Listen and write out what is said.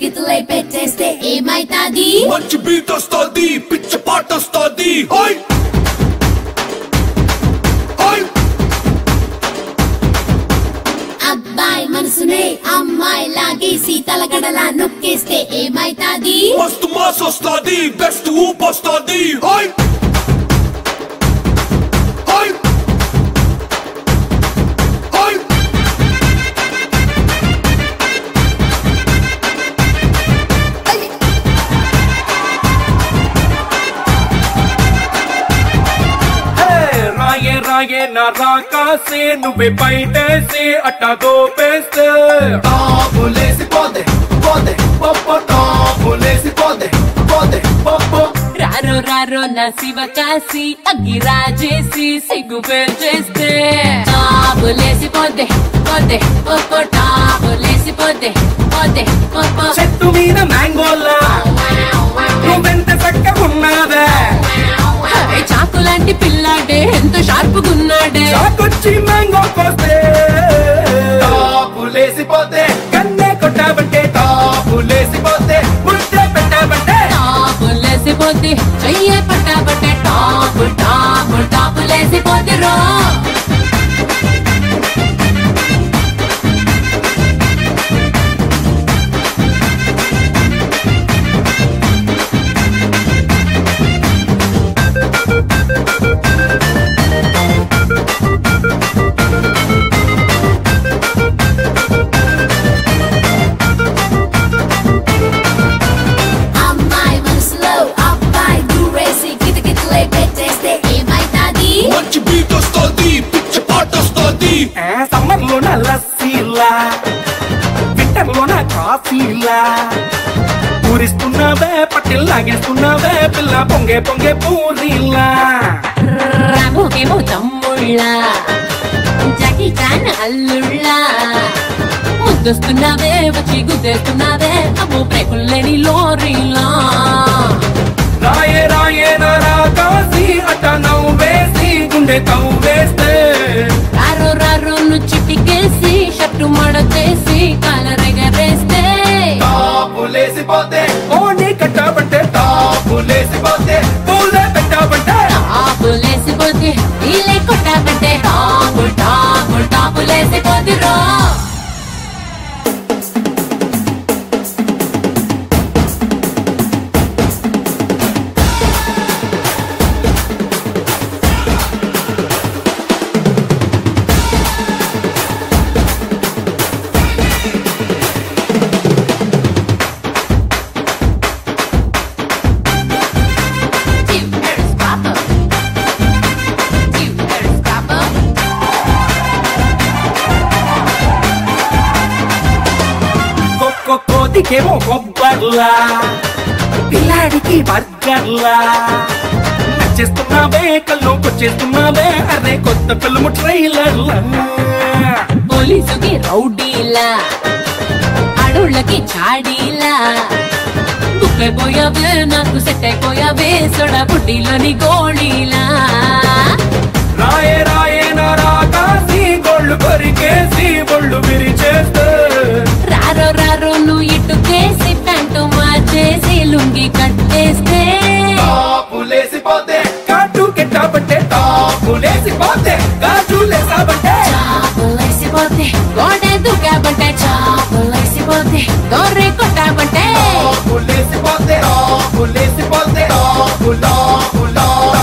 కితకితలై పెట్టేస్తే ఏమైతాది మంచి బీట్ వస్తుంది పిచ్చ పాట వస్తుంది ఓయ్ ఓయ్ అబ్బాయి మనసునే అమ్మాయి లాగేసి తలగడలా నొక్కేస్తే ఏమైతాది మస్తు మాస్ వస్తుంది బెస్ట్ ఊప్ వస్తుంది ఓయ్ ఓయ్ ఓయ్ హే, రాయే రాయే నా రాకాసే నువ్వే బయటేసి అట్టా దోపేస్తే టాపులేసి పోతే పోతే పప్పు టాపులేసి పోతే పోతే పప్పు రారో రారో నా శివ కాసి అగ్గి రాజేసి సిగ్గు చేస్తే టాబులేసి పోతే పోతే పొప్పో టాబులేసి పోతే పోతే పొప్పో చెట్టు మీద మ్యాంగోలా నువ్వెంత చక్కగున్నావే ఏ చాకు లాంటి పిల్లాడే ఎంత షార్పుగున్నాడే చాకొచ్చి మ్యాంగో కోస్తే టాపులేసి పోతే కన్నే కొట్టాబంటే టాపులేసి పోతే ముద్దే పెట్టాబంటే టాబులేసి పోతే చెయ్యే పట్టాబట్టే టాపు టాపు టాపులేసి పోతే రో అమ్మాయి మనసులో అబ్బాయి దూరేసి కితకితలై పెట్టేస్తే ఏమైతాది మంచి బీట్ వస్తుంది పిచ్చ పాట వస్తుంది సమ్మర్ లోన లస్సీలా వింటర్ లోన కాఫీలా పూరిస్తున్నావే పట్టిల్ లాగేస్తున్నావే పిల్ల పొంగే పొంగే పూరీలా రాముకేమో తమ్ముళ్ళ జాకీ చాన్ అల్లుళ్ళ ముద్దొస్తున్నావే వచ్చి గుద్దేస్తున్నావే అమ్మో బ్రేకుల్లేని లోరీలా రాయే రాయే నరా కాసి అట్ట నవ్వేసి గుండె తవ్వేస్తే రారో రారో చిటికేసి షర్టు మడతేసి కాలరెగరేస్తే టాపులేసి పోతే ఓని కట్టాబంటే టాపులేసి పోతే పూలే పెట్టాబంటే టాపులేసిపోతే నీళ్ళే కొట్టాబంటే టాపు టాపు టాపులేసిపోతే రో You heard us pop up. You heard us pop up. కొక్క కోతికేమో కొబ్బర్లా పిల్లాడికి బర్గర్లా నచ్చేస్తున్నావే కళ్ళు కొచ్చేస్తున్నావే అరే కొత్త ఫిల్మ్ ట్రైలర్లా పోలీసుకి రౌడీలా ఆడోళ్ళకి చాడీలా బుక్ అయిపోయావే నాకు సెట్ అయిపోయావే సొడ బుడ్డిలోని గోళీలా రాయే రాయే నారా కాసి గోళ్ళు కొరికేసి ఒళ్ళు విరిచేస్తే రారో రారో నువ్వు ఇటు కేసి ప్యాంటు మార్చేసి లుంగి కట్టేస్తే టాపులేసి పోతే కాటు కెట్టాబంటే టాపులేసి పోతే గాజులేసాబంటే చాపులేసిపోతే గోడ దుకాబంటే చాపులేసిపోతే గొర్రె కొట్టాబంటే టాపులేసి పోతే టాపులేసి పోతే టాపు టాపు టాపు